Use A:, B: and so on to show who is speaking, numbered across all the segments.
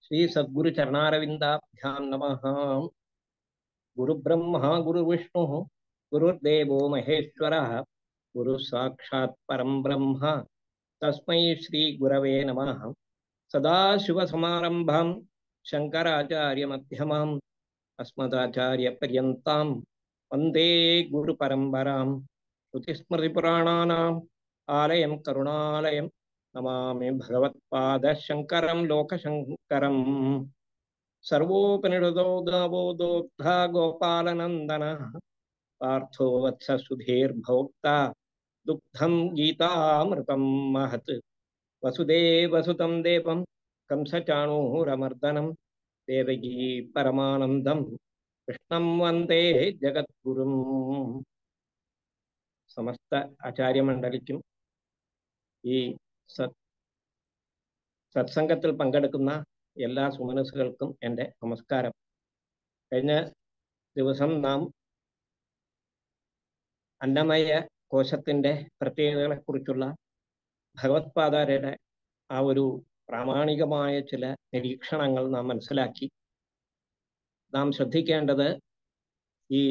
A: ശ്രീ സദ്ഗുരു ചരണാരവിന്ദാഭ്യാം നമഃ ഗുരുബ്രഹ്മ ഗുരുവിഷ്ണു ഗുരുർദേവോ മഹേശ്വര ഗുരു സാക്ഷാത് പരം ബ്രഹ്മ തസ്മൈ ശ്രീ ഗുരവേ നമഃ സദാശിവസമാരംഭാം ശങ്കരാചാര്യമധ്യമാം അസ്മദാചാര്യപര്യന്താം വന്ദേ ഗുരുപരമ്പരാം ശ്രുതിസ്മൃതിപുരാണാനാം ആലയം കരുണാലയം നമാമി ഭഗവത്പാദശങ്കരം ലോകശങ്കരം സർവോപനിഷദോ ഗാവോ ദോഗ്ധ ഗോപാലനന്ദന പാർത്ഥോ വത്സ സുധീർഭോക്ത ദുഗ്ധം ഗീതാമൃതം മഹത് വസുദേവസുതം ദേവം കംസചാണൂരമർദ്ദനം ദേവകീ പരമാനന്ദം കൃഷ്ണം വന്ദേ ജഗദ്ഗുരും സമസ്ത ആചാര്യമണ്ഡലിക്കും ഈ സത് സത്സംഗത്തിൽ പങ്കെടുക്കുന്ന എല്ലാ സുമനസ്സുകൾക്കും എൻ്റെ നമസ്കാരം കഴിഞ്ഞ ദിവസം നാം അന്നമയ കോശത്തിൻ്റെ പ്രത്യേകതകളെക്കുറിച്ചുള്ള ഭഗവത്പാദാരയുടെ ആ ഒരു പ്രാമാണികമായ ചില നിരീക്ഷണങ്ങൾ നാം മനസ്സിലാക്കി നാം ശ്രദ്ധിക്കേണ്ടത് ഈ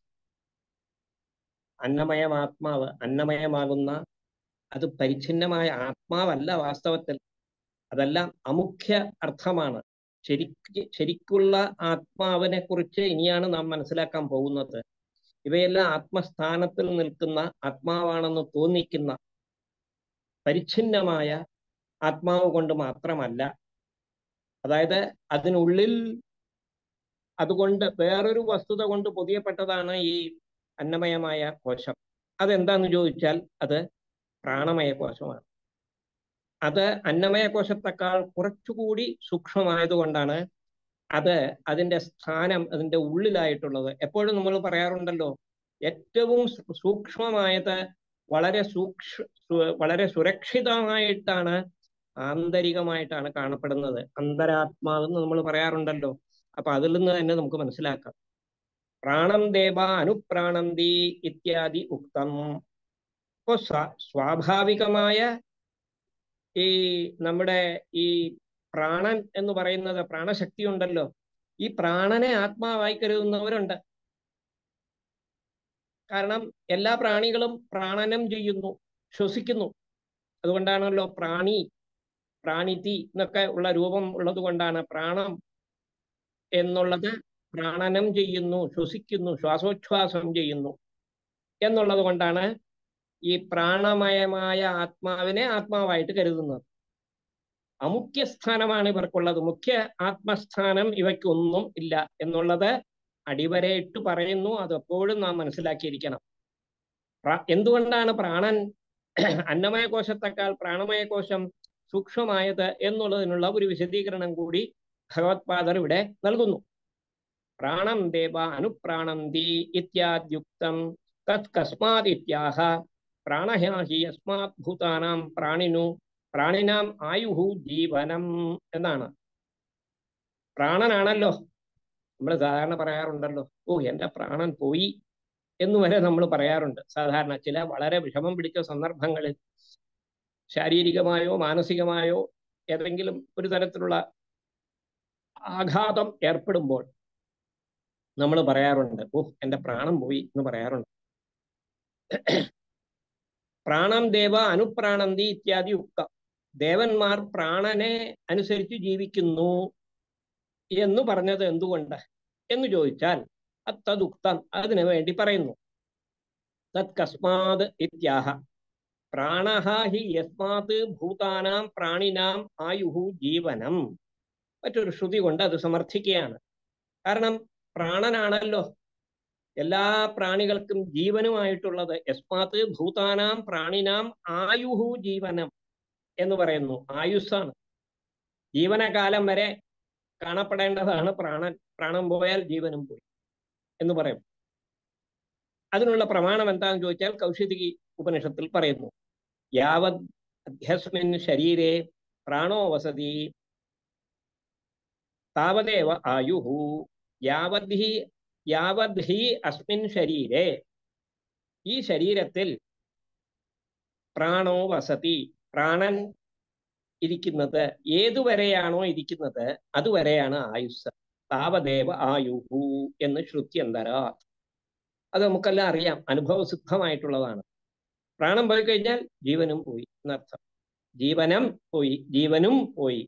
A: അന്നമയമാത്മാവ് അന്നമയമാകുന്ന അത് പരിച്ഛിന്നമായ ആത്മാവല്ല വാസ്തവത്തിൽ അതെല്ലാം അമുഖ്യ അർത്ഥമാണ് ശരിക്ക് ശരിക്കുള്ള ആത്മാവിനെ കുറിച്ച് ഇനിയാണ് നാം മനസ്സിലാക്കാൻ പോകുന്നത് ഇവയെല്ലാം ആത്മസ്ഥാനത്തിൽ നിൽക്കുന്ന ആത്മാവാണെന്ന് തോന്നിക്കുന്ന പരിച്ഛിന്നമായ ആത്മാവ് കൊണ്ട് മാത്രമല്ല അതായത് അതിനുള്ളിൽ അതുകൊണ്ട് വേറൊരു വസ്തുത കൊണ്ട് പൊതിയപ്പെട്ടതാണ് ഈ അന്നമയമായ കോശം അതെന്താന്ന് ചോദിച്ചാൽ അത് പ്രാണമയ കോശമാണ് അത് അന്നമയ കോശത്തെക്കാൾ കുറച്ചുകൂടി സൂക്ഷ്മമായതുകൊണ്ടാണ് അത് അതിൻ്റെ സ്ഥാനം അതിൻ്റെ ഉള്ളിലായിട്ടുള്ളത് എപ്പോഴും നമ്മൾ പറയാറുണ്ടല്ലോ ഏറ്റവും സൂക്ഷ്മമായത് വളരെ സൂക്ഷ വളരെ സുരക്ഷിതമായിട്ടാണ് ആന്തരികമായിട്ടാണ് കാണപ്പെടുന്നത് അന്തരാത്മാവെന്ന് നമ്മൾ പറയാറുണ്ടല്ലോ അപ്പൊ അതിൽ നിന്ന് തന്നെ നമുക്ക് മനസ്സിലാക്കാം പ്രാണം ദേവ അനുപ്രാണന്തി ഇത്യാദി ഉക്തം ഇപ്പോ സ്വാഭാവികമായ ഈ നമ്മുടെ ഈ പ്രാണൻ എന്ന് പറയുന്നത് പ്രാണശക്തി ഉണ്ടല്ലോ ഈ പ്രാണനെ ആത്മാവായി കരുതുന്നവരുണ്ട് കാരണം എല്ലാ പ്രാണികളും പ്രാണനം ചെയ്യുന്നു ശ്വസിക്കുന്നു അതുകൊണ്ടാണല്ലോ പ്രാണി പ്രാണിതി എന്നൊക്കെ ഉള്ള രൂപം ഉള്ളത് കൊണ്ടാണ് പ്രാണം എന്നുള്ളത് പ്രാണനം ചെയ്യുന്നു ശ്വസിക്കുന്നു ശ്വാസോച്ഛ്വാസം ചെയ്യുന്നു എന്നുള്ളത് കൊണ്ടാണ് ഈ പ്രാണമയമായ ആത്മാവിനെ ആത്മാവായിട്ട് കരുതുന്നത് അമുഖ്യ സ്ഥാനമാണ് ഇവർക്കുള്ളത് മുഖ്യ ആത്മസ്ഥാനം ഇവയ്ക്കൊന്നും ഇല്ല എന്നുള്ളത് അടിവരയിട്ട് പറയുന്നു അതെപ്പോഴും നാം മനസ്സിലാക്കിയിരിക്കണം എന്തുകൊണ്ടാണ് പ്രാണൻ അന്നമയ കോശത്തെക്കാൾ പ്രാണമയ കോശം സൂക്ഷ്മമായത് എന്നുള്ളതിനുള്ള ഒരു വിശദീകരണം കൂടി ഭഗവത്പാദർ ഇവിടെ നൽകുന്നു പ്രാണം ദേവ അനുപ്രാണന്തി ഇത്യാദ്യുക്തം തത് കസ്മാദിത്യാഹ പ്രാണഹ്യാഹി യസ്മാത് ഭൂതാനാം പ്രാണിനു പ്രാണിനാം ആയുഹു ജീവനം എന്നാണ് പ്രാണനാണല്ലോ നമ്മൾ സാധാരണ പറയാറുണ്ടല്ലോ ഓ എൻ്റെ പ്രാണൻ പോയി എന്ന് വരെ നമ്മൾ പറയാറുണ്ട് സാധാരണ ചില വളരെ വിഷമം പിടിച്ച സന്ദർഭങ്ങളിൽ ശാരീരികമായോ മാനസികമായോ ഏതെങ്കിലും ഒരു തരത്തിലുള്ള ആഘാതം ഏർപ്പെടുമ്പോൾ നമ്മൾ പറയാറുണ്ട് ഓ എൻ്റെ പ്രാണം പോയി എന്ന് പറയാറുണ്ട് പ്രാണം ദേവ അനുപ്രാണന്തി ഇത്യാദി ഉക്തം ദേവന്മാർ പ്രാണനെ അനുസരിച്ച് ജീവിക്കുന്നു എന്ന് പറഞ്ഞത് എന്തുകൊണ്ട് എന്ന് ചോദിച്ചാൽ തദുക്തം അതിനു വേണ്ടി പറയുന്നു തത് കസ്മാത് ഇത്യാഹ പ്രാണഹ ഹി യസ്മാത് ഭൂതാനാം പ്രാണിനാം ആയുഹു ജീവനം മറ്റൊരു ശ്രുതി കൊണ്ട് അത് സമർത്ഥിക്കുകയാണ് കാരണം പ്രാണനാണല്ലോ എല്ലാ പ്രാണികൾക്കും ജീവനുമായിട്ടുള്ളത് യസ്മാത് ഭൂതാനാം പ്രാണിനാം ആയുഹു ജീവനം എന്ന് പറയുന്നു ആയുസ്സാണ് ജീവനകാലം വരെ കാണപ്പെടേണ്ടതാണ് പ്രാണൻ പ്രാണൻ പോയാൽ ജീവനും പോയി എന്ന് പറയും അതിനുള്ള പ്രമാണം എന്താണെന്ന് ചോദിച്ചാൽ കൗശികി ഉപനിഷത്തിൽ പറയുന്നു യാവത് അധ്യസ്മിൻ ശരീരെ പ്രാണോ വസതി താവദേവ ആയുഹു യാവദ്ധി യാവദ്ധി അസ്മിൻ ശരീരെ ഈ ശരീരത്തിൽ പ്രാണോ വസതി പ്രാണൻ ഇരിക്കുന്നത് ഏതുവരെയാണോ ഇരിക്കുന്നത് അതുവരെയാണ് ആയുസ് താവദേവ ആയുഹു എന്ന് ശ്രുത്യന്തര അത് നമുക്കെല്ലാം അറിയാം അനുഭവസിദ്ധമായിട്ടുള്ളതാണ് പ്രാണം പോയി കഴിഞ്ഞാൽ ജീവനും പോയി എന്നർത്ഥം ജീവനം പോയി ജീവനും പോയി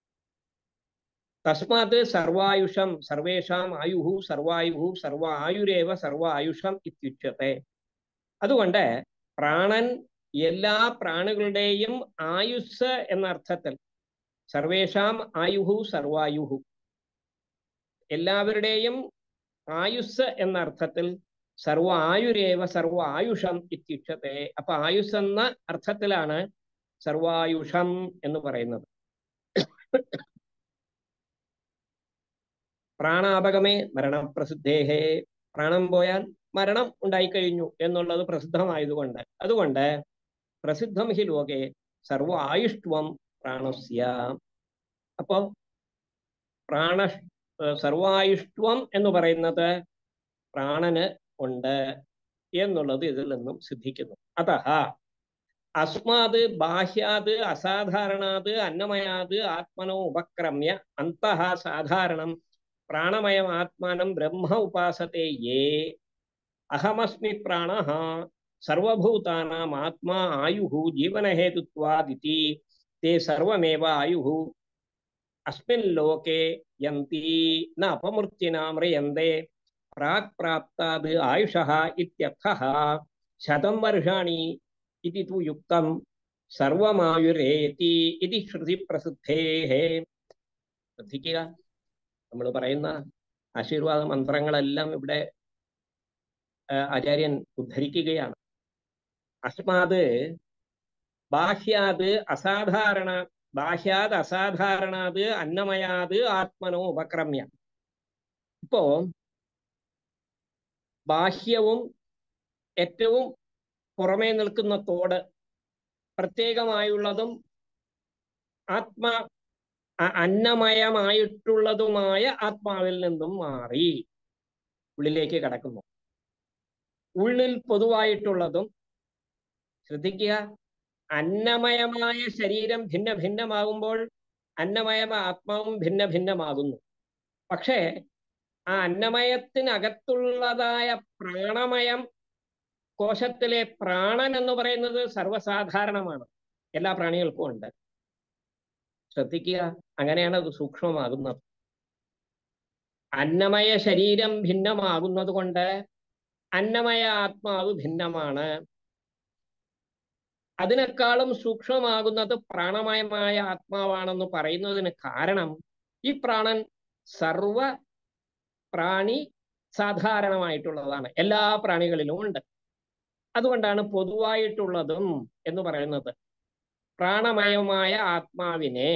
A: തസ്മാത് സർവായുഷം സർവേഷാം ആയുഹു സർവായുഹു സർവ ആയുരേവ സർവ ആയുഷം ഇത്യുച്യത്തെ അതുകൊണ്ട് പ്രാണൻ എല്ലാ പ്രാണികളുടെയും ആയുസ് എന്ന അർത്ഥത്തിൽ സർവേഷാം ആയുഹു സർവായുഹു എല്ലാവരുടെയും ആയുസ് എന്ന അർത്ഥത്തിൽ സർവ ആയുരേവ സർവ ആയുഷം ഇത്യുച്യത്തെ അപ്പൊ ആയുസ് എന്ന അർത്ഥത്തിലാണ് സർവായുഷം എന്ന് പറയുന്നത് പ്രാണാപകമേ മരണപ്രസിദ്ധേഹേ പ്രാണം പോയാൽ മരണം ഉണ്ടായിക്കഴിഞ്ഞു എന്നുള്ളത് പ്രസിദ്ധമായതുകൊണ്ട് അതുകൊണ്ട് പ്രസിദ്ധം ഹി ലോകെ സർവ ആയുഷ്ട്വം പ്രാണസ്യ അപ്പോ പ്രാണ സർവായുഷ്ട്വം എന്ന് പറയുന്നത് പ്രാണന് ഉണ്ട് എന്നുള്ളത് ഇതിൽ നിന്നും സിദ്ധിക്കുന്നു അതഹ അസ്മാത് ബാഹ്യാത് അസാധാരണാത് അന്നമയാത് ആത്മനോ ഉപക്രമ്യ അന്തഃ സാധാരണം പ്രാണമയം ആത്മാനം ബ്രഹ്മ ഉപാസത്തെ യേ അഹമസ്മി പ്രാണ സർവഭൂതാനാം ആത്മാ ആയുഃ ജീവനഹേതുത്വാദിതി ते सर्वमेव आयुः अस्मिन् लोके यन्ति न अपमृत्युना म्रियन्ते प्राक् प्राप्ताद् आयुषः इत्यर्थः शतं वर्षाणि इति तु युक्तं സർവമായുരേതി ഇതി ശ്രുതി പ്രസിദ്ധേഹേ ശ്രദ്ധിക്കുക നമ്മൾ പറയുന്ന ആശീർവാദ മന്ത്രങ്ങളെല്ലാം ഇവിടെ ആചാര്യൻ ഉദ്ധരിക്കുകയാണ് അസ്മാത് ബാഹ്യാത് അസാധാരണ ബാഹ്യാത് അസാധാരണാത് അന്നമയാത് ആത്മനോ ഉപക്രമ്യ ഇപ്പോ ബാഹ്യവും ഏറ്റവും പുറമേ നിൽക്കുന്ന തോട് പ്രത്യേകമായുള്ളതും ആത്മ അന്നമയമായിട്ടുള്ളതുമായ ആത്മാവിൽ നിന്നും മാറി ഉള്ളിലേക്ക് കടക്കുന്നു ഉള്ളിൽ പൊതുവായിട്ടുള്ളതും ശ്രദ്ധിക്കുക അന്നമയമായ ശരീരം ഭിന്ന ഭിന്നമാകുമ്പോൾ അന്നമയ ആത്മാവും ഭിന്ന ഭിന്നമാകുന്നു പക്ഷേ ആ അന്നമയത്തിനകത്തുള്ളതായ പ്രാണമയം കോശത്തിലെ പ്രാണൻ എന്ന് പറയുന്നത് സർവ്വസാധാരണമാണ് എല്ലാ പ്രാണികൾക്കും ഉണ്ട് ശ്രദ്ധിക്കുക അങ്ങനെയാണ് അത് സൂക്ഷ്മമാകുന്നത് അന്നമയ ശരീരം ഭിന്നമാകുന്നത് കൊണ്ട് അന്നമയ ആത്മാവ് ഭിന്നമാണ് അതിനേക്കാളും സൂക്ഷ്മമാകുന്നത് പ്രാണമയമായ ആത്മാവാണെന്ന് പറയുന്നതിന് കാരണം ഈ പ്രാണൻ സർവ പ്രാണി സാധാരണമായിട്ടുള്ളതാണ് എല്ലാ പ്രാണികളിലും ഉണ്ട് അതുകൊണ്ടാണ് പൊതുവായിട്ടുള്ളതും എന്ന് പറയുന്നത് പ്രാണമയമായ ആത്മാവിനെ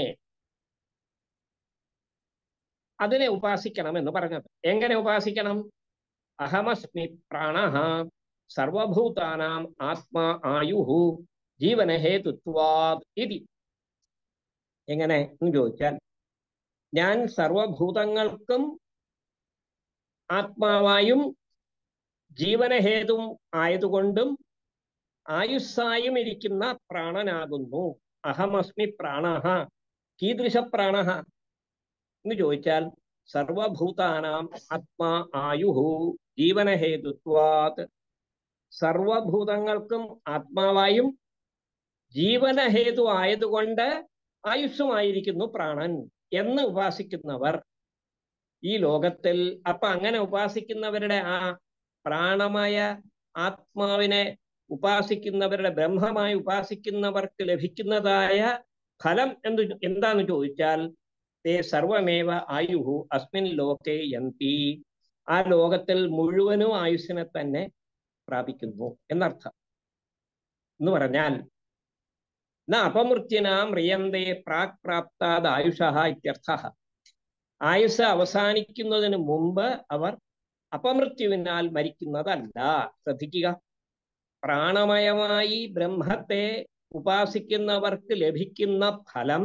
A: അതിനെ ഉപാസിക്കണം എന്ന് പറഞ്ഞത് എങ്ങനെ ഉപാസിക്കണം അഹമസ്മി പ്രാണ സർവഭൂതാനാം ആത്മാ ആയുഹു ജീവനഹേതുത്വാത് ഇതി എങ്ങനെ എന്ന് ചോദിച്ചാൽ ഞാൻ സർവഭൂതങ്ങൾക്കും ആത്മാവായും ജീവനഹേതും ആയതുകൊണ്ടും ആയുസ്സായും ഇരിക്കുന്ന പ്രാണനാകുന്നു അഹമസ്മി പ്രാണ കീദൃശ പ്രാണ എന്ന് ചോദിച്ചാൽ സർവഭൂതാനാം ആത്മാ ആയുഹു ജീവനഹേതുത്വാത് സർവഭൂതങ്ങൾക്കും ആത്മാവായും ജീവനഹേതു ആയതുകൊണ്ട് ആയുസ്സുമായിരിക്കുന്നു പ്രാണൻ എന്ന് ഉപാസിക്കുന്നവർ ഈ ലോകത്തിൽ അപ്പൊ അങ്ങനെ ഉപാസിക്കുന്നവരുടെ ആ പ്രാണമായ ആത്മാവിനെ ഉപാസിക്കുന്നവരുടെ ബ്രഹ്മമായി ഉപാസിക്കുന്നവർക്ക് ലഭിക്കുന്നതായ ഫലം എന്ത് എന്താന്ന് ചോദിച്ചാൽ തേ സർവമേവ ആയുഹു അസ്മിൻ ലോകെ യന്തി ആ ലോകത്തിൽ മുഴുവനും ആയുസ്സിനെ തന്നെ പ്രാപിക്കുന്നു എന്നർത്ഥം എന്ന് പറഞ്ഞാൽ ന അപമൃത്യുന മ്രിയന്തേ പ്രാക് പ്രാപ്താത് ആയുഷ ഇത്യർത്ഥ ആയുസ് അവസാനിക്കുന്നതിന് മുമ്പ് അവർ അപമൃത്യുവിനാൽ മരിക്കുന്നതല്ല ശ്രദ്ധിക്കുക പ്രാണമയമായി ബ്രഹ്മത്തെ ഉപാസിക്കുന്നവർക്ക് ലഭിക്കുന്ന ഫലം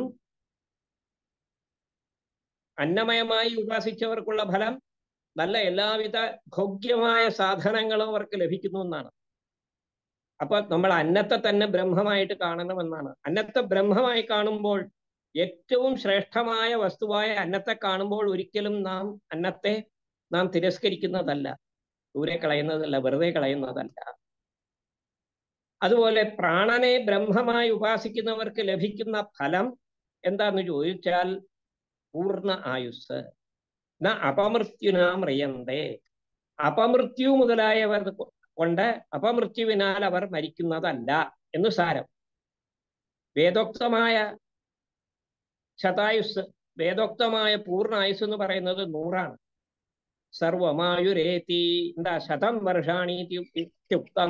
A: അന്നമയമായി ഉപാസിച്ചവർക്കുള്ള ഫലം നല്ല എല്ലാവിധ ഭോഗ്യമായ സാധനങ്ങളും അവർക്ക് ലഭിക്കുന്നു എന്നാണ് അപ്പൊ നമ്മൾ അന്നത്തെ തന്നെ ബ്രഹ്മമായിട്ട് കാണണമെന്നാണ് അന്നത്തെ ബ്രഹ്മമായി കാണുമ്പോൾ ഏറ്റവും ശ്രേഷ്ഠമായ വസ്തുവായ അന്നത്തെ കാണുമ്പോൾ ഒരിക്കലും നാം അന്നത്തെ നാം തിരസ്കരിക്കുന്നതല്ല ദൂരെ കളയുന്നതല്ല വെറുതെ കളയുന്നതല്ല അതുപോലെ പ്രാണനെ ബ്രഹ്മമായി ഉപാസിക്കുന്നവർക്ക് ലഭിക്കുന്ന ഫലം എന്താന്ന് ചോദിച്ചാൽ പൂർണ്ണ ആയുസ് ന അപമൃത്യുനാ മ്രിയന്തേ അപമൃത്യു മുതലായവർ കൊണ്ട് അപമൃത്യുവിനാൽ അവർ മരിക്കുന്നതല്ല എന്ന് സാരം വേദോക്തമായ ശതായുസ് വേദോക്തമായ പൂർണ്ണ ആയുസ് എന്ന് പറയുന്നത് നൂറാണ് സർവമായുരേത്തി എന്താ ശതം വർഷാണി ഇത്യുക്തം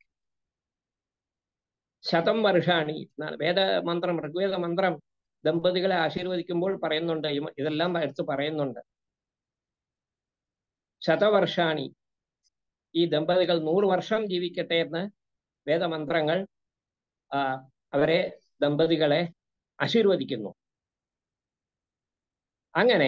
A: ശതം വർഷാണി എന്നാണ് വേദമന്ത്രം ഋഗ്വേദ മന്ത്രം ദമ്പതികളെ ആശീർവദിക്കുമ്പോൾ പറയുന്നുണ്ട് ഇതെല്ലാം എടുത്ത് പറയുന്നുണ്ട് ശതവർഷാണി ഈ ദമ്പതികൾ നൂറ് വർഷം ജീവിക്കട്ടെ എന്ന് വേദമന്ത്രങ്ങൾ അവരെ ദമ്പതികളെ ആശീർവദിക്കുന്നു അങ്ങനെ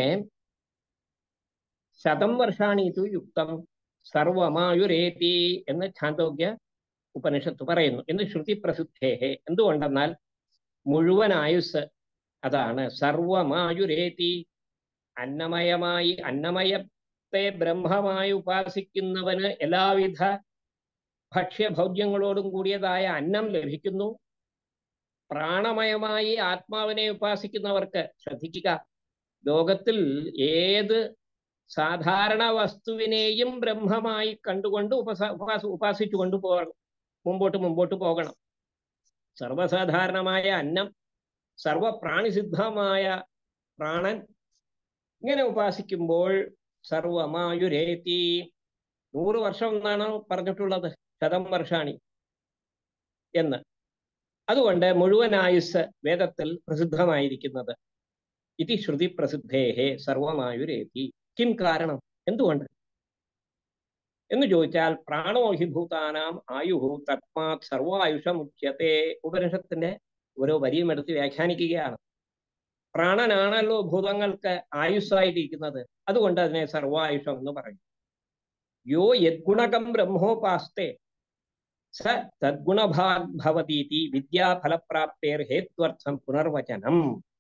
A: ശതം വർഷാണി ഇതു യുക്തം സർവമായുരേതി എന്ന് ഛാന്തോഗ്യ ഉപനിഷത്ത് പറയുന്നു എന്ന് ശ്രുതി പ്രസിദ്ധേഹേ എന്തുകൊണ്ടെന്നാൽ മുഴുവൻ ആയുസ് അതാണ് സർവമായുരേതി അന്നമയമായി അന്നമയത്തെ ബ്രഹ്മമായി ഉപാസിക്കുന്നവന് എല്ലാവിധ ഭക്ഷ്യഭൗജ്യങ്ങളോടും കൂടിയതായ അന്നം ലഭിക്കുന്നു പ്രാണമയമായി ആത്മാവിനെ ഉപാസിക്കുന്നവർക്ക് ശ്രദ്ധിക്കുക ലോകത്തിൽ ഏത് സാധാരണ വസ്തുവിനെയും ബ്രഹ്മമായി കണ്ടുകൊണ്ട് ഉപസ ഉപാസ ഉപാസിച്ചു കൊണ്ടുപോകണം മുമ്പോട്ട് മുമ്പോട്ട് പോകണം സർവസാധാരണമായ അന്നം സർവപ്രാണിസിദ്ധമായ പ്രാണൻ ഇങ്ങനെ ഉപാസിക്കുമ്പോൾ സർവമായുരേത്തി നൂറ് വർഷം എന്നാണ് പറഞ്ഞിട്ടുള്ളത് ശതം വർഷാണി എന്ന് അതുകൊണ്ട് മുഴുവൻ ആയുസ് വേദത്തിൽ പ്രസിദ്ധമായിരിക്കുന്നത് ഇതി ശ്രുതി പ്രസിദ്ധേഹേ സർവമായുരേതി കിം കാരണം എന്തുകൊണ്ട് എന്ന് ചോദിച്ചാൽ പ്രാണോഹിഭൂതാനാം ആയുഹു തത്മാത് സർവായുഷമുച്യത്തെ ഉപനിഷത്തിന്റെ ഓരോ വരിയും എടുത്ത് വ്യാഖ്യാനിക്കുകയാണ് പ്രാണനാണല്ലോ ഭൂതങ്ങൾക്ക് ആയുസ്സായിട്ടിരിക്കുന്നത് അതുകൊണ്ട് അതിനെ സർവായുഷം എന്ന് പറയും യോ യദ്ഗുണകം ബ്രഹ്മോപാസ്തെ സ തദ്ഗുണഭാഗ് ഭവതീതി വിദ്യാഫലപ്രാപ്തേർ ഹേത്വർത്ഥം പുനർവചനം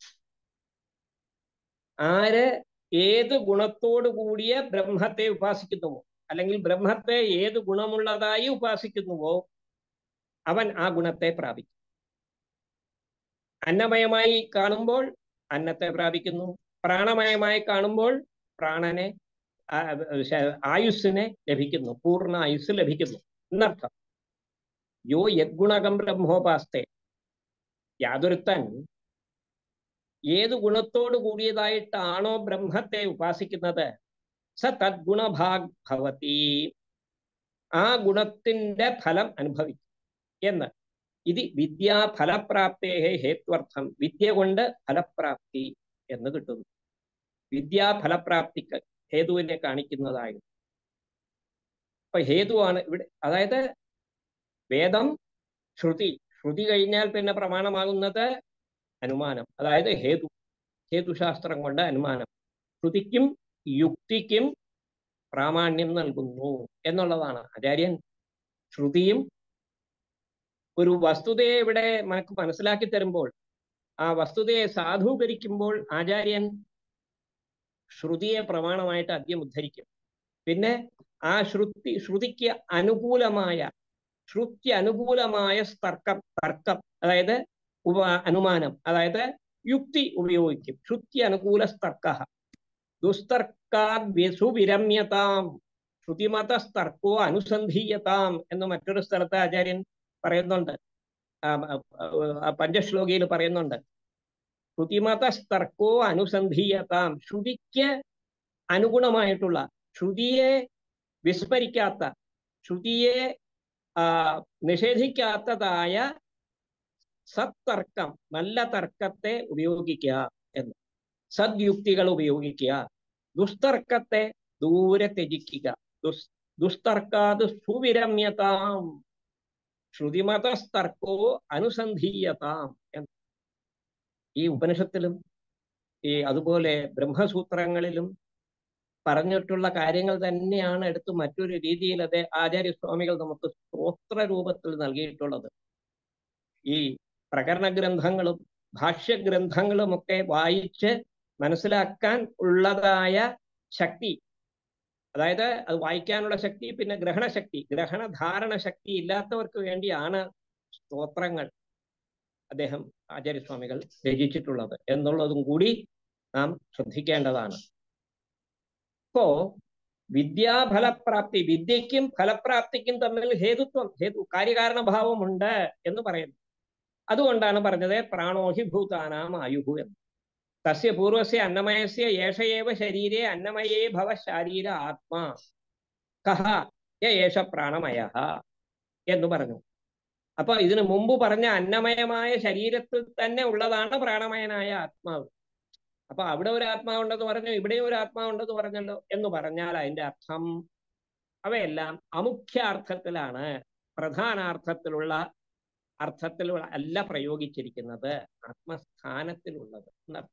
A: ആര് ഏത് ഗുണത്തോടു കൂടിയ ബ്രഹ്മത്തെ ഉപാസിക്കുന്നുവോ അല്ലെങ്കിൽ ബ്രഹ്മത്തെ ഏത് ഗുണമുള്ളതായി ഉപാസിക്കുന്നുവോ അവൻ ആ ഗുണത്തെ പ്രാപിക്കും അന്നമയമായി കാണുമ്പോൾ അന്നത്തെ പ്രാപിക്കുന്നു പ്രാണമയമായി കാണുമ്പോൾ പ്രാണനെ ആയുസ്സിനെ ലഭിക്കുന്നു പൂർണ്ണ ആയുസ് ലഭിക്കുന്നു എന്നർത്ഥം യോ യദ്ഗുണകം ബ്രഹ്മോപാസ്തെ യാതൊരുത്തൻ ഏത് ഗുണത്തോട് കൂടിയതായിട്ടാണോ ബ്രഹ്മത്തെ ഉപാസിക്കുന്നത് സ തദ്ഗുണഭാഗ് ഭവതി ആ ഗുണത്തിന്റെ ഫലം അനുഭവിക്കും എന്ന് ഇത് വിദ്യാ ഫലപ്രാപ്തേ ഹേത്വർത്ഥം വിദ്യ കൊണ്ട് ഫലപ്രാപ്തി എന്ന് കിട്ടുന്നു വിദ്യാ ഫലപ്രാപ്തിക്ക് ഹേതുവിനെ കാണിക്കുന്നതായിരുന്നു അപ്പൊ ഹേതുവാണ് ഇവിടെ അതായത് വേദം ശ്രുതി ശ്രുതി കഴിഞ്ഞാൽ പിന്നെ പ്രമാണമാകുന്നത് അനുമാനം അതായത് ഹേതു ഹേതുശാസ്ത്രം കൊണ്ട് അനുമാനം ശ്രുതിക്കും യുക്തിക്കും പ്രാമാണ്യം നൽകുന്നു എന്നുള്ളതാണ് ആചാര്യൻ ശ്രുതിയും ഒരു വസ്തുതയെ ഇവിടെ നമുക്ക് മനസ്സിലാക്കി തരുമ്പോൾ ആ വസ്തുതയെ സാധൂകരിക്കുമ്പോൾ ആചാര്യൻ ശ്രുതിയെ പ്രമാണമായിട്ട് ആദ്യം ഉദ്ധരിക്കും പിന്നെ ആ ശ്രുതി ശ്രുതിക്ക് അനുകൂലമായ ശ്രുതി അനുകൂലമായ തർക്കം തർക്കം അതായത് ഉപ അനുമാനം അതായത് യുക്തി ഉപയോഗിക്കും ശ്രുതി അനുകൂല തർക്ക ദുസ്തർക്കാദ്സുവിരമ്യതാം ശ്രുതിമതസ്തർക്കോ അനുസന്ധീയതാം എന്ന് മറ്റൊരു സ്ഥലത്ത് ആചാര്യൻ പറയുന്നുണ്ട് പഞ്ചശ്ലോകിയിൽ പറയുന്നുണ്ട് ശ്രുതിമതസ്തർക്കോ അനുസന്ധീയതാം ശ്രുതിക്ക് അനുഗുണമായിട്ടുള്ള ശ്രുതിയെ വിസ്മരിക്കാത്ത ശ്രുതിയെ നിഷേധിക്കാത്തതായ സത്തർക്കം നല്ല തർക്കത്തെ ഉപയോഗിക്കുക എന്ന് സദ്യുക്തികൾ ഉപയോഗിക്കുക ദുസ്തർക്കത്തെ ദൂരെ ത്യജിക്കുക ദുസ് ദുസ്തർക്കാത് സുവിരമ്യതാം ശ്രുതിമതസ്തർക്കോ അനുസന്ധീയതാം എന്ന് ഈ ഉപനിഷത്തിലും ഈ അതുപോലെ ബ്രഹ്മസൂത്രങ്ങളിലും പറഞ്ഞിട്ടുള്ള കാര്യങ്ങൾ തന്നെയാണ് എടുത്ത് മറ്റൊരു രീതിയിൽ അത് ആചാര്യസ്വാമികൾ നമുക്ക് സ്തോത്ര രൂപത്തിൽ നൽകിയിട്ടുള്ളത് ഈ പ്രകരണ ഗ്രന്ഥങ്ങളും ഭാഷ്യഗ്രന്ഥങ്ങളുമൊക്കെ വായിച്ച് മനസ്സിലാക്കാൻ ഉള്ളതായ ശക്തി അതായത് അത് വായിക്കാനുള്ള ശക്തി പിന്നെ ഗ്രഹണശക്തി ഗ്രഹണധാരണ ശക്തി ഇല്ലാത്തവർക്ക് വേണ്ടിയാണ് സ്തോത്രങ്ങൾ അദ്ദേഹം ആചാര്യസ്വാമികൾ രചിച്ചിട്ടുള്ളത് എന്നുള്ളതും കൂടി നാം ശ്രദ്ധിക്കേണ്ടതാണ് ഇപ്പോ വിദ്യാഫലപ്രാപ്തി വിദ്യയ്ക്കും ഫലപ്രാപ്തിക്കും തമ്മിൽ ഹേതുത്വം ഹേതു കാര്യകാരണഭാവമുണ്ട് എന്ന് പറയുന്നു അതുകൊണ്ടാണ് പറഞ്ഞത് പ്രാണോഹി ഭൂതാനാം ആയുഹു എന്ന് തസ്യ പൂർവസ്യ അന്നമയസ്യ യേഷയേവ ശരീരേ അന്നമയേ ഭവ ശാരീര ആത്മാ കഹ യേഷ പ്രാണമയ എന്ന് പറഞ്ഞു അപ്പൊ ഇതിനു മുമ്പ് പറഞ്ഞ അന്നമയമായ ശരീരത്തിൽ തന്നെ ഉള്ളതാണ് പ്രാണമയനായ ആത്മാവ് അപ്പൊ അവിടെ ഒരു ആത്മാവുണ്ടെന്ന് പറഞ്ഞു ഇവിടെയും ഒരു ആത്മാവുണ്ടെന്ന് പറഞ്ഞല്ലോ എന്ന് പറഞ്ഞാൽ അതിന്റെ അർത്ഥം അവയെല്ലാം അമുഖ്യാർത്ഥത്തിലാണ് പ്രധാനാർത്ഥത്തിലുള്ള അർത്ഥത്തിലുള്ള അല്ല പ്രയോഗിച്ചിരിക്കുന്നത് ആത്മസ്ഥാനത്തിലുള്ളത് എന്നർത്ഥം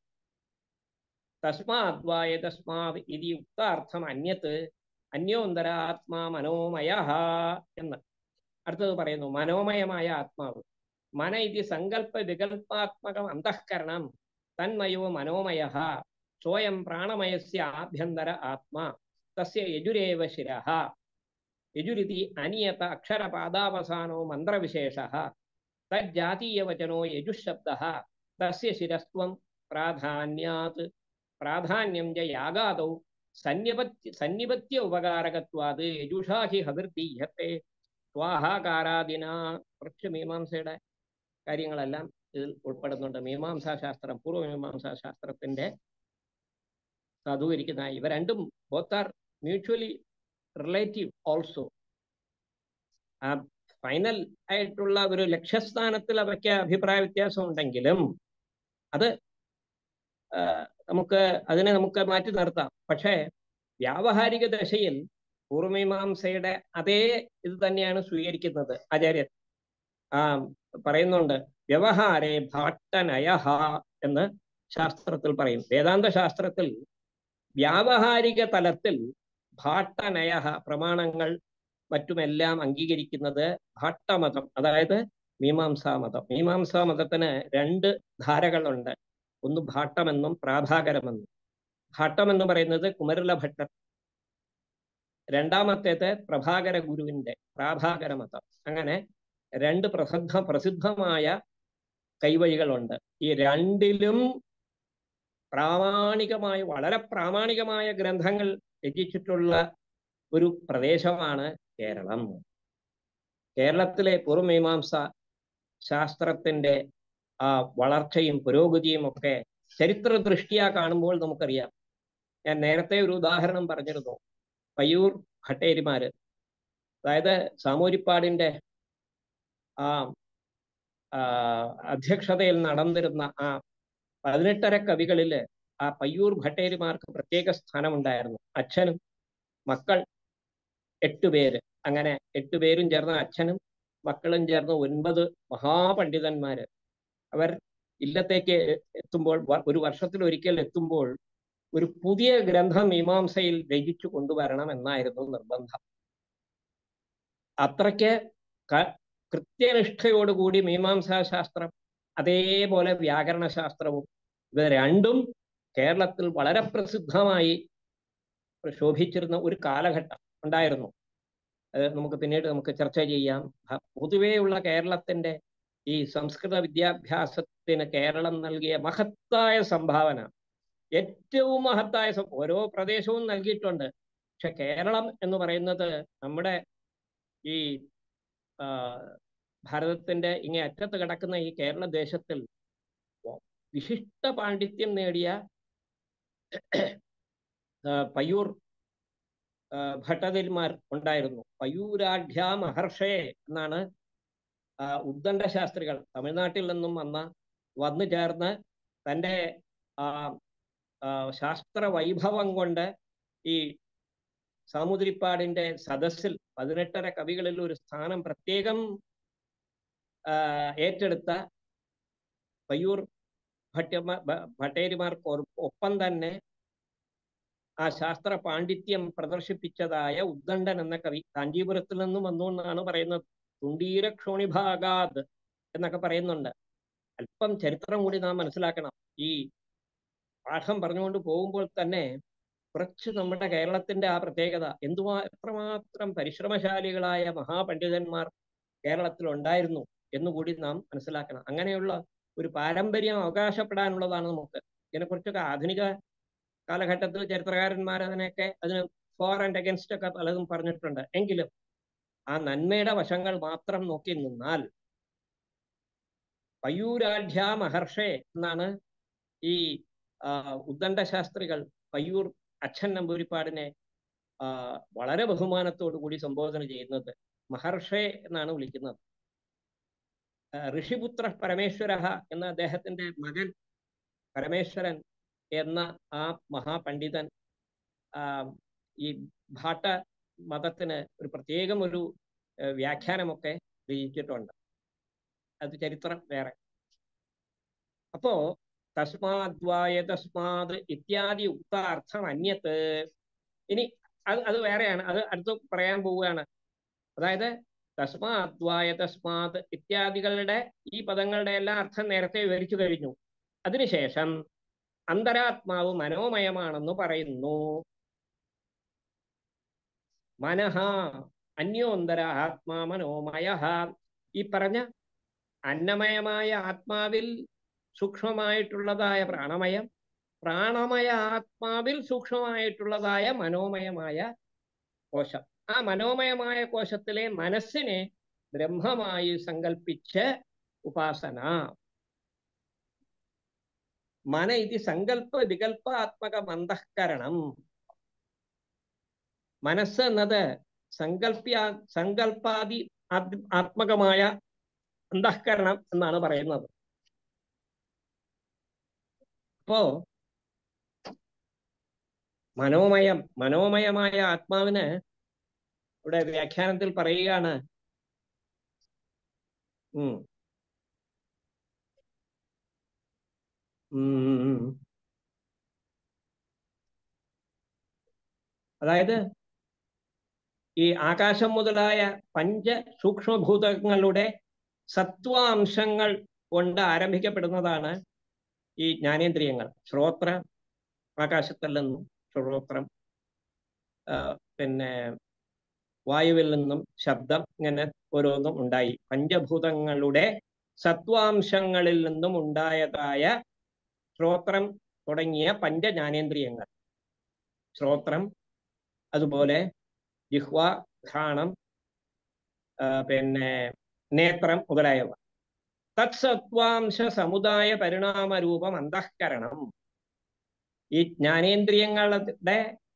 A: തസ്മാദ്വായ തസ്മാത് ഇതി യുക്താർത്ഥം അന്യത്ത് അന്യോന്തര ആത്മാ മനോമയ എന്ന് അടുത്തത് പറയുന്നു മനോമയമായ ആത്മാവ് മന ഇതി സങ്കല്പ വികല്പാത്മകം അന്തഃകരണം തന്മയോ മനോമയ സ്വയം പ്രാണമയസ്യ ആഭ്യന്തര ആത്മാ തസ്യ യജുരേവ ശിര യജുരിതി അനിയത അക്ഷരപാദാവസാനോ മന്ത്രവിശേഷ തജ്ജാതീയവചനോ യജുശബ്ദ തസ്യ ശിരസ്ത്വം പ്രാധാന്യാത് പ്രാധാന്യം ച യാഗാദൗ സന്നിപത്യ സന്നിപത്യ ഉപകാരകത്വാത് യജുഷാ ഹി ഹവിർദീയത്തെ സ്വാഹാകാരാദിന കുറച്ച് മീമാംസയുടെ കാര്യങ്ങളെല്ലാം ഇതിൽ ഉൾപ്പെടുന്നുണ്ട് മീമാംസാ ശാസ്ത്രം പൂർവ്വമീമാംസാ ശാസ്ത്രത്തിന്റെ സാധൂകരിക്കുന്ന ഇവ രണ്ടും both are mutually relative also ആ ഫൈനൽ ആയിട്ടുള്ള ഒരു ലക്ഷ്യസ്ഥാനത്തിൽ അവയ്ക്ക് അഭിപ്രായ വ്യത്യാസം ഉണ്ടെങ്കിലും അത് നമുക്ക് അതിനെ നമുക്ക് മാറ്റി നിർത്താം പക്ഷേ വ്യാവഹാരിക ദശയിൽ പൂർവമീമാംസയുടെ അതേ ഇത് തന്നെയാണ് സ്വീകരിക്കുന്നത് ആചാര്യൻ ആ പറയുന്നുണ്ട് വ്യവഹാരേ ഭാട്ടനയ എന്ന് ശാസ്ത്രത്തിൽ പറയും വേദാന്ത ശാസ്ത്രത്തിൽ വ്യാവഹാരിക തലത്തിൽ ഭാട്ടനയ പ്രമാണങ്ങൾ മറ്റുമെല്ലാം അംഗീകരിക്കുന്നത് ഭാട്ടമതം അതായത് മീമാംസാ മതം മീമാംസാ മതത്തിന് രണ്ട് ധാരകളുണ്ട് ഒന്ന് ഭാട്ടമെന്നും പ്രാഭാകരമെന്നും ഭാട്ടം എന്ന് പറയുന്നത് കുമരല ഭട്ടർ രണ്ടാമത്തേത് പ്രഭാകര ഗുരുവിന്റെ പ്രാഭാകര മതം അങ്ങനെ രണ്ട് പ്രസിദ്ധ പ്രസിദ്ധമായ കൈവഴികളുണ്ട് ഈ രണ്ടിലും പ്രാമാണികമായ വളരെ പ്രാമാണികമായ ഗ്രന്ഥങ്ങൾ രചിച്ചിട്ടുള്ള ഒരു പ്രദേശമാണ് കേരളം കേരളത്തിലെ പൂർവമീമാംസ ശാസ്ത്രത്തിന്റെ ആ വളർച്ചയും പുരോഗതിയും ഒക്കെ ചരിത്ര ദൃഷ്ടിയാ കാണുമ്പോൾ നമുക്കറിയാം ഞാൻ നേരത്തെ ഒരു ഉദാഹരണം പറഞ്ഞിരുന്നു പയ്യൂർ ഭട്ടേരിമാര് അതായത് സാമൂരിപ്പാടിന്റെ ആ അധ്യക്ഷതയിൽ നടന്നിരുന്ന ആ പതിനെട്ടര കവികളില് ആ പയ്യൂർ ഭട്ടേരിമാർക്ക് പ്രത്യേക സ്ഥാനമുണ്ടായിരുന്നു അച്ഛനും മക്കൾ എട്ടുപേര് അങ്ങനെ എട്ടുപേരും ചേർന്ന അച്ഛനും മക്കളും ചേർന്ന് ഒൻപത് മഹാപണ്ഡിതന്മാര് അവർ ഇല്ലത്തേക്ക് എത്തുമ്പോൾ ഒരു വർഷത്തിൽ ഒരിക്കൽ എത്തുമ്പോൾ ഒരു പുതിയ ഗ്രന്ഥം മീമാംസയിൽ രചിച്ചു കൊണ്ടുവരണം എന്നായിരുന്നു നിർബന്ധം അത്രയ്ക്ക് കൃത്യനിഷ്ഠയോടുകൂടി മീമാംസാ ശാസ്ത്രം അതേപോലെ വ്യാകരണ ശാസ്ത്രവും ഇത് രണ്ടും കേരളത്തിൽ വളരെ പ്രസിദ്ധമായി ശോഭിച്ചിരുന്ന ഒരു കാലഘട്ടം ഉണ്ടായിരുന്നു അത് നമുക്ക് പിന്നീട് നമുക്ക് ചർച്ച ചെയ്യാം പൊതുവെയുള്ള കേരളത്തിന്റെ ഈ സംസ്കൃത വിദ്യാഭ്യാസത്തിന് കേരളം നൽകിയ മഹത്തായ സംഭാവന ഏറ്റവും മഹത്തായ ഓരോ പ്രദേശവും നൽകിയിട്ടുണ്ട് പക്ഷെ കേരളം എന്ന് പറയുന്നത് നമ്മുടെ ഈ ഭാരതത്തിന്റെ ഇങ്ങേ അറ്റത്ത് കിടക്കുന്ന ഈ കേരള ദേശത്തിൽ വിശിഷ്ട പാണ്ഡിത്യം നേടിയ പയ്യൂർ ഭട്ടതിന്മാർ ഉണ്ടായിരുന്നു പയ്യൂരാഢ്യ മഹർഷയെ എന്നാണ് ഉദ്ദണ്ഡ ശാസ്ത്രികൾ തമിഴ്നാട്ടിൽ നിന്നും വന്ന വന്നു ചേർന്ന് തൻ്റെ ശാസ്ത്ര വൈഭവം കൊണ്ട് ഈ സാമുദ്രിപ്പാടിന്റെ സദസ്സിൽ പതിനെട്ടര കവികളിൽ ഒരു സ്ഥാനം പ്രത്യേകം ഏറ്റെടുത്ത പയ്യൂർ ഭട്യമാർ ഭട്ടേരിമാർക്ക് ഒപ്പം തന്നെ ആ ശാസ്ത്ര പാണ്ഡിത്യം പ്രദർശിപ്പിച്ചതായ ഉദ്ദണ്ഡൻ എന്ന കവി കാഞ്ചീപുരത്തിൽ നിന്നും വന്നു എന്നാണ് പറയുന്നത് തുണ്ടീര ക്ഷോണിഭാഗാത് എന്നൊക്കെ പറയുന്നുണ്ട് അല്പം ചരിത്രം കൂടി നാം മനസ്സിലാക്കണം ഈ പാഠം പറഞ്ഞുകൊണ്ട് പോകുമ്പോൾ തന്നെ കുറച്ച് നമ്മുടെ കേരളത്തിന്റെ ആ പ്രത്യേകത എന്തുമാ എത്രമാത്രം പരിശ്രമശാലികളായ മഹാപണ്ഡിതന്മാർ കേരളത്തിൽ ഉണ്ടായിരുന്നു എന്നുകൂടി നാം മനസ്സിലാക്കണം അങ്ങനെയുള്ള ഒരു പാരമ്പര്യം അവകാശപ്പെടാനുള്ളതാണ് നമുക്ക് ഇതിനെക്കുറിച്ചൊക്കെ ആധുനിക കാലഘട്ടത്തിൽ ചരിത്രകാരന്മാർ അതിനെയൊക്കെ അതിന് ഫോർ ആൻഡ് അഗൻസ്റ്റ് ഒക്കെ പലതും പറഞ്ഞിട്ടുണ്ട് എങ്കിലും ആ നന്മയുടെ വശങ്ങൾ മാത്രം നോക്കി നിന്നാൽ പയ്യൂരാഢ്യ മഹർഷേ എന്നാണ് ഈ ഉദ്ദണ്ഡ ശാസ്ത്രികൾ പയ്യൂർ അച്ഛൻ നമ്പൂരിപ്പാടിനെ വളരെ ബഹുമാനത്തോടു കൂടി സംബോധന ചെയ്യുന്നത് മഹർഷേ എന്നാണ് വിളിക്കുന്നത് ഋഷിപുത്ര പരമേശ്വര എന്ന അദ്ദേഹത്തിന്റെ മകൻ പരമേശ്വരൻ എന്ന ആ മഹാപണ്ഡിതൻ ഈ ഭാട്ട മതത്തിന് ഒരു പ്രത്യേകം ഒരു വ്യാഖ്യാനമൊക്കെ രചിച്ചിട്ടുണ്ട് അത് ചരിത്രം വേറെ അപ്പോ തസ്മാദ്വായ തസ്മാത് ഇത്യാദി ഉക്താർത്ഥം അന്യത്ത് ഇനി അത് അത് വേറെയാണ് അത് അടുത്ത് പറയാൻ പോവുകയാണ് അതായത് തസ്മാദ്വായ തസ്മാത് ഇത്യാദികളുടെ ഈ പദങ്ങളുടെ എല്ലാ അർത്ഥം നേരത്തെ വിവരിച്ചു കഴിഞ്ഞു അതിനുശേഷം അന്തരാത്മാവ് മനോമയമാണെന്ന് പറയുന്നു മനഃ അന്യോന്തര ആത്മാ മനോമയ ഈ പറഞ്ഞ അന്നമയമായ ആത്മാവിൽ സൂക്ഷ്മമായിട്ടുള്ളതായ പ്രാണമയം പ്രാണമയ ആത്മാവിൽ സൂക്ഷ്മമായിട്ടുള്ളതായ മനോമയമായ കോശം ആ മനോമയമായ കോശത്തിലെ മനസ്സിനെ ബ്രഹ്മമായി സങ്കല്പിച്ച് ഉപാസന മന ഇത് സങ്കല്പ വികല്പാത്മക മന്തഃകരണം മനസ്സ് എന്നത് സങ്കല്പ്യ സങ്കല്പാദി ആത്മകമായ അന്തഃകരണം എന്നാണ് പറയുന്നത് അപ്പോ മനോമയം മനോമയമായ ആത്മാവിന് ഇവിടെ വ്യാഖ്യാനത്തിൽ പറയുകയാണ് ഉം അതായത് ഈ ആകാശം മുതലായ പഞ്ച സൂക്ഷ്മഭൂതങ്ങളുടെ സത്വാംശങ്ങൾ കൊണ്ട് ആരംഭിക്കപ്പെടുന്നതാണ് ഈ ജ്ഞാനേന്ദ്രിയങ്ങൾ ശ്രോത്ര ആകാശത്തിൽ നിന്നും ശ്രോത്രം പിന്നെ വായുവിൽ നിന്നും ശബ്ദം ഇങ്ങനെ ഓരോന്നും ഉണ്ടായി പഞ്ചഭൂതങ്ങളുടെ സത്വാംശങ്ങളിൽ നിന്നും ഉണ്ടായതായ ശ്രോത്രം തുടങ്ങിയ പഞ്ചജ്ഞാനേന്ദ്രിയങ്ങൾ ശ്രോത്രം അതുപോലെ ജിഹ്വ ഘ്രാണം പിന്നെ നേത്രം മുതലായവ തത്സത്വാംശ സമുദായ പരിണാമരൂപം അന്തഃകരണം ഈ ജ്ഞാനേന്ദ്രിയങ്ങളുടെ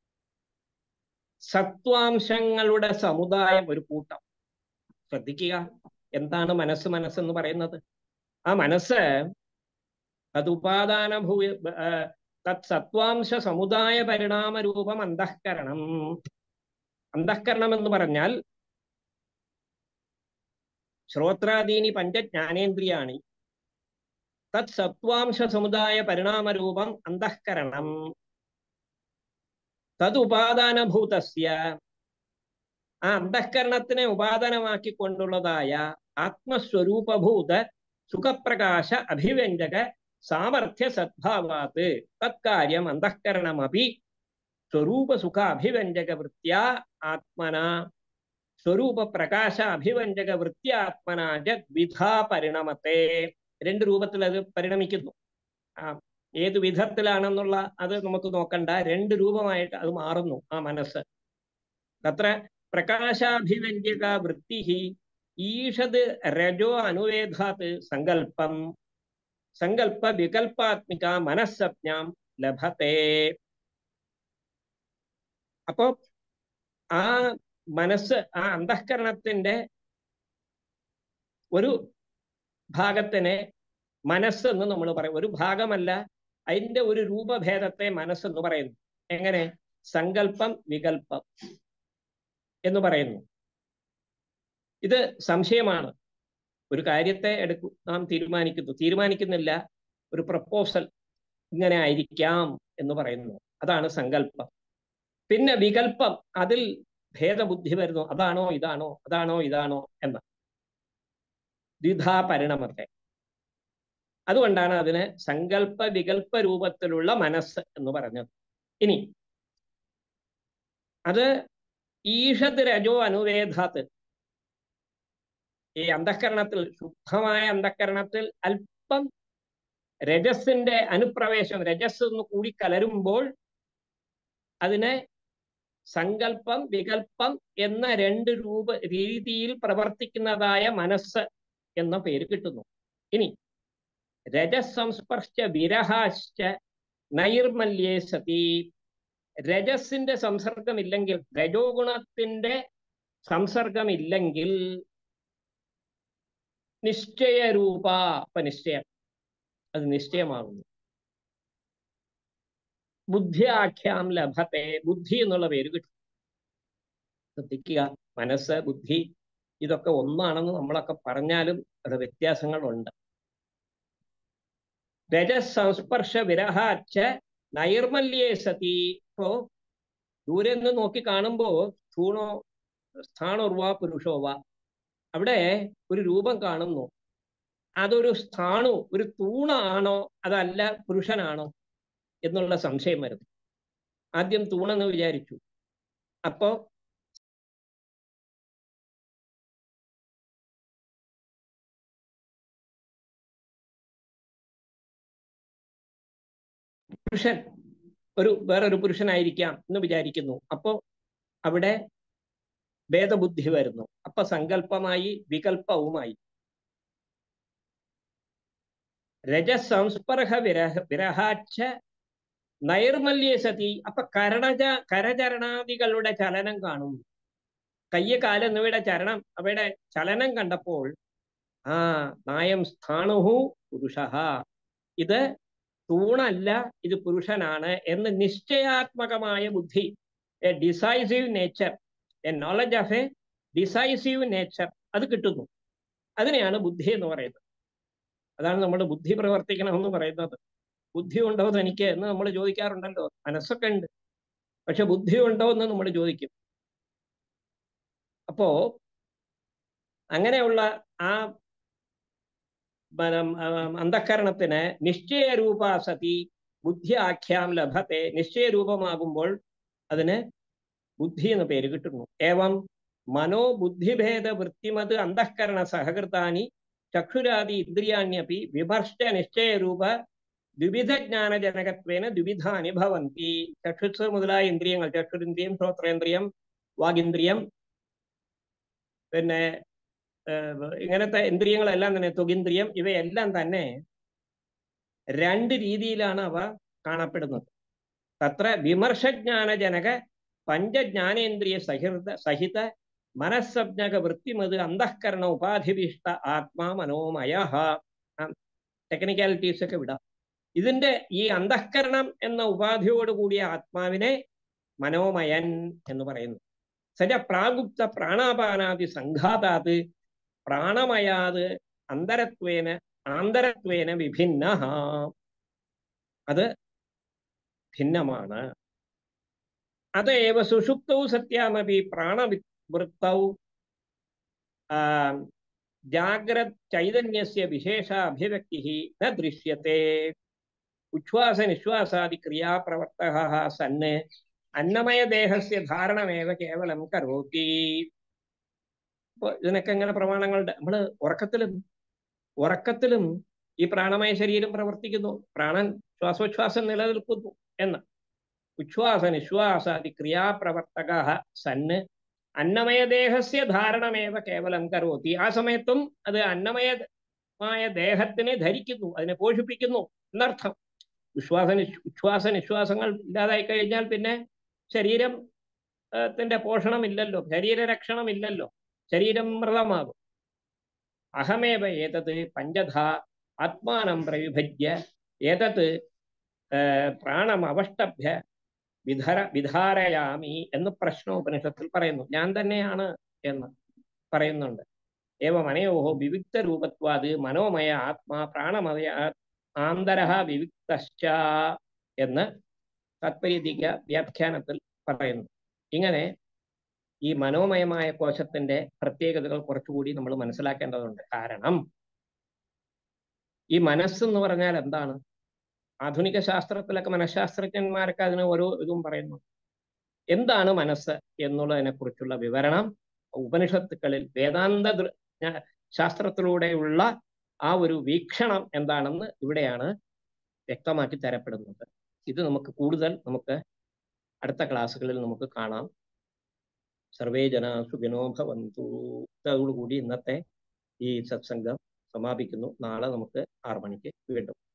A: സത്വാംശങ്ങളുടെ സമുദായം ഒരു കൂട്ടം ശ്രദ്ധിക്കുക എന്താണ് മനസ്സ് മനസ്സെന്ന് പറയുന്നത് ആ മനസ്സ് തതുപാദാന ഭൂ തത് സത്വാംശ സമുദായ പരിണാമ രൂപം അന്തഃകരണം അന്തഃകരണം എന്ന് പറഞ്ഞാൽ ശ്രോത്രാദീനി പഞ്ചജ്ഞാനേന്ദ്രിയാണി തത് സത്വാംശ സമുദായ പരിണാമരൂപം അന്തഃകരണം തതുപാദാനഭൂതസ്യ ആ അന്തഃകരണത്തിനെ ഉപാദാനമാക്കിക്കൊണ്ടുള്ളതായ ആത്മസ്വരൂപഭൂത സുഖപ്രകാശ അഭിവ്യഞ്ജക സാമർഥ്യ സദ്ഭാവാത് തത്കാര്യം അന്തഃകരണമപി സ്വരൂപ സുഖ അഭിവ്യഞ്ജക വൃത്യാ ആത്മന സ്വരൂപ പ്രകാശ അഭിവ്യഞ്ജക വൃത്യാത്മന ദ്വിധാ പരിണമത്തെ രണ്ട് രൂപത്തിൽ അത് പരിണമിക്കുന്നു ആ ഏത് വിധത്തിലാണെന്നുള്ള അത് നമുക്ക് നോക്കണ്ട രണ്ട് രൂപമായിട്ട് അത് മാറുന്നു ആ മനസ്സ് തത്ര പ്രകാശാഭിവ്യഞ്ജക വൃത്തി ഈഷത് രജോ അനുവേദാത് സങ്കല്പം സങ്കല്പ വികൽപ്പാത്മിക മനസ്സജ്ഞാം ലഭത്തെ അപ്പോ ആ മനസ്സ് ആ അന്തഃകരണത്തിന്റെ ഒരു ഭാഗത്തിനെ മനസ്സ് എന്ന് നമ്മൾ പറയും ഒരു ഭാഗമല്ല അതിന്റെ ഒരു രൂപഭേദത്തെ മനസ്സെന്ന് പറയുന്നു എങ്ങനെ സങ്കല്പം വികല്പം എന്ന് പറയുന്നു ഇത് സംശയമാണ് ഒരു കാര്യത്തെ എടുക്കു നാം തീരുമാനിക്കുന്നു തീരുമാനിക്കുന്നില്ല ഒരു പ്രപ്പോസൽ ഇങ്ങനെ ആയിരിക്കാം എന്ന് പറയുന്നു അതാണ് സങ്കല്പം പിന്നെ വികല്പം അതിൽ ഭേദബുദ്ധി വരുന്നു അതാണോ ഇതാണോ അതാണോ ഇതാണോ എന്ന് ദ്വിധാ പരിണമത്തെ അതുകൊണ്ടാണ് അതിന് സങ്കല്പ വികല്പ രൂപത്തിലുള്ള മനസ്സ് എന്ന് പറഞ്ഞത് ഇനി അത് ഈഷത് രജോ അനുവേദാത്ത് ഈ അന്ധക്കരണത്തിൽ ശുദ്ധമായ അന്ധക്കരണത്തിൽ അല്പം രജസിന്റെ അനുപ്രവേശം രജസ് ഒന്ന് കൂടി കലരുമ്പോൾ അതിനെ സങ്കല്പം വികല്പം എന്ന രണ്ട് രൂപ രീതിയിൽ പ്രവർത്തിക്കുന്നതായ മനസ്സ് എന്ന പേര് കിട്ടുന്നു ഇനി രജസംസ്പർശ വിരഹാശ്ച നൈർമല്യേ സതി രജസിന്റെ സംസർഗമില്ലെങ്കിൽ രജോ ഗുണത്തിന്റെ സംസർഗമില്ലെങ്കിൽ നിശ്ചയരൂപ അപ്പൊ നിശ്ചയം അത് നിശ്ചയമാകുന്നു ബുദ്ധിയാഖ്യാം ലഭത്തെ ബുദ്ധി എന്നുള്ള പേര് കിട്ടും ശ്രദ്ധിക്കുക മനസ്സ് ബുദ്ധി ഇതൊക്കെ ഒന്നാണെന്ന് നമ്മളൊക്കെ പറഞ്ഞാലും അത് വ്യത്യാസങ്ങളുണ്ട് രജസംസ്പർശ വിരഹാച്ച നൈർമല്യേ സതി ഇപ്പോ ദൂരെ നിന്ന് നോക്കി കാണുമ്പോ സ്ഥൂണോ സ്ഥാണുർവ പുരുഷോവ അവിടെ ഒരു രൂപം കാണുന്നു അതൊരു സ്ഥാണു ഒരു തൂണാണോ അതല്ല പുരുഷനാണോ എന്നുള്ള സംശയം വരുന്നു ആദ്യം തൂണെന്ന് വിചാരിച്ചു അപ്പോ പുരുഷൻ ഒരു വേറൊരു പുരുഷനായിരിക്കാം എന്ന് വിചാരിക്കുന്നു അപ്പോ അവിടെ ഭേദബുദ്ധി വരുന്നു അപ്പൊ സങ്കല്പമായി വികല്പവുമായി രജസംസ്പർഹ വിരഹ വിരഹാച്ച നൈർമല്യ സതി അപ്പൊ കരണജ കരചരണാദികളുടെ ചലനം കാണുന്നു കയ്യ കാല് എന്നിവയുടെ ചരണം അവയുടെ ചലനം കണ്ടപ്പോൾ ആ നായം സ്ഥാണുഹു പുരുഷ ഇത് തൂണല്ല ഇത് പുരുഷനാണ് എന്ന് നിശ്ചയാത്മകമായ ബുദ്ധി a decisive nature a knowledge of a decisive nature അത് കിട്ടുന്നു അതിനെയാണ് ബുദ്ധി എന്ന് പറയുന്നത് അതാണ് നമ്മൾ ബുദ്ധി പ്രവർത്തിക്കണമെന്ന് പറയുന്നത് ബുദ്ധി ഉണ്ടോ എന്ന് എനിക്ക് എന്ന് നമ്മൾ ചോദിക്കാറുണ്ടല്ലോ മനസ്സൊക്കെ ഉണ്ട് പക്ഷെ ബുദ്ധി ഉണ്ടോ എന്ന് നമ്മൾ ചോദിക്കും അപ്പോ അങ്ങനെയുള്ള ആ അന്ധക്കരണത്തിന് നിശ്ചയരൂപ സതി ബുദ്ധി ആഖ്യാം ലഭത്തെ നിശ്ചയരൂപമാകുമ്പോൾ അതിന് ബുദ്ധി എന്ന് പേര് കിട്ടുന്നു ഏവം മനോബുദ്ധിഭേദ വൃത്തിമത് അന്ധക്കരണ സഹകൃതാനി ചക്ഷുരാദി ഇന്ദ്രിയാണ്യപി വിമർശ നിശ്ചയരൂപ ദ്വിവിധ ജ്ഞാനജനകത്വേന ദ്വിവിധാനി ഭവന്തി ചക്ഷുസ് മുതലായ ഇന്ദ്രിയങ്ങൾ ചക്ഷുരിന്ദ്രിയം ശ്രോത്രേന്ദ്രിയം വാഗിന്ദ്രിയം പിന്നെ ഇങ്ങനത്തെ ഇന്ദ്രിയങ്ങളെല്ലാം തന്നെ തുകിന്ദ്രിയം ഇവയെല്ലാം തന്നെ രണ്ട് രീതിയിലാണ് അവ കാണപ്പെടുന്നത് തത്ര വിമർശജ്ഞാനജനക പഞ്ചജ്ഞാനേന്ദ്രിയ സഹിത സഹിത മനസ്സജ്ഞക വൃത്തിമത് അന്തഃകരണ ഉപാധിവിഷ്ട ആത്മാ മനോമയ ടെക്നിക്കാലിറ്റീസ് ഒക്കെ വിടാം ഇതിന്റെ ഈ അന്തഃകരണം എന്ന ഉപാധിയോട് കൂടിയ ആത്മാവിനെ മനോമയൻ എന്ന് പറയുന്നു സജ പ്രാഗുപ്ത പ്രാണാപാനാദി സംഘാതാത് പ്രാണമയാത് അന്തരത്വേന ആന്തരത്വേന വിഭിന്ന അത് ഭിന്നമാണ് അതേവ സുഷുപ്തൗ സത്യാമപി പ്രാണവൃത്തൗ ജാഗ്രത് ചൈതന്യസ്യ വിശേഷ അഭിവ്യക്തി ന ദൃശ്യത്തെ ഉച്ഛ്വാസ നിശ്വാസാദി ക്രിയാപ്രവർത്തക സന്ന് അന്നമയദേഹസ്യ ധാരണമേവ കേവലം കരോതി ഇപ്പൊ ഇതിനൊക്കെ എങ്ങനെ പ്രമാണങ്ങളുണ്ട് നമ്മൾ ഉറക്കത്തിലും ഉറക്കത്തിലും ഈ പ്രാണമയ ശരീരം പ്രവർത്തിക്കുന്നു പ്രാണൻ ശ്വാസോച്ഛ്വാസം നിലനിൽക്കുന്നു എന്ന് ഉച്ഛ്വാസ നിശ്വാസാദി ക്രിയാപ്രവർത്തക സന്ന് അന്നമയദേഹസ്യ ധാരണമേവ കേവലം കരോതി ആ സമയത്തും അത് അന്നമയമായ ദേഹത്തിനെ ധരിക്കുന്നു അതിനെ പോഷിപ്പിക്കുന്നു എന്നർത്ഥം വിശ്വാസ ഉച്ഛ്വാസ നിശ്വാസങ്ങൾ ഇല്ലാതായി കഴിഞ്ഞാൽ പിന്നെ ശരീരം ത്തിന്റെ പോഷണമില്ലല്ലോ ശരീരരക്ഷണമില്ലല്ലോ ശരീരം മൃതമാകും അഹമേവ ഏതത് പഞ്ചധ ആത്മാനം പ്രവിഭജ്യ ഏതത് പ്രാണം അവഷ്ടഭ്യ വിധര വിധാരയാമി എന്ന് പ്രശ്നോപനിഷത്തിൽ പറയുന്നു ഞാൻ തന്നെയാണ് എന്ന് പറയുന്നുണ്ട് ഏവ മനയോഹോ വിവിക്ത രൂപത്വാത് മനോമയ ആത്മാ പ്രാണമയ ആന്തര വിവിക്തശ്ച എന്ന് താത്പര്യതിക വ്യാഖ്യാനത്തിൽ പറയുന്നു ഇങ്ങനെ ഈ മനോമയമായ കോശത്തിന്റെ പ്രത്യേകതകൾ കുറച്ചുകൂടി നമ്മൾ മനസ്സിലാക്കേണ്ടതുണ്ട് കാരണം ഈ മനസ്സെന്ന് പറഞ്ഞാൽ എന്താണ് ആധുനിക ശാസ്ത്രത്തിലൊക്കെ മനഃശാസ്ത്രജ്ഞന്മാരൊക്കെ അതിന് ഓരോ ഇതും പറയുന്നു എന്താണ് മനസ്സ് എന്നുള്ളതിനെ കുറിച്ചുള്ള വിവരണം ഉപനിഷത്തുക്കളിൽ വേദാന്ത ദൃ- ജ്ഞ- ശാസ്ത്രത്തിലൂടെയുള്ള ആ ഒരു വീക്ഷണം എന്താണെന്ന് ഇവിടെയാണ് വ്യക്തമാക്കി തരപ്പെടുന്നത് ഇത് നമുക്ക് കൂടുതൽ നമുക്ക് അടുത്ത ക്ലാസ്സുകളിൽ നമുക്ക് കാണാം സർവേ ജന സുഖിനോ ഭവന്തു ഇതോടുകൂടി ഇന്നത്തെ ഈ സത്സംഗം സമാപിക്കുന്നു നാളെ നമുക്ക് ആറു മണിക്ക് വീണ്ടും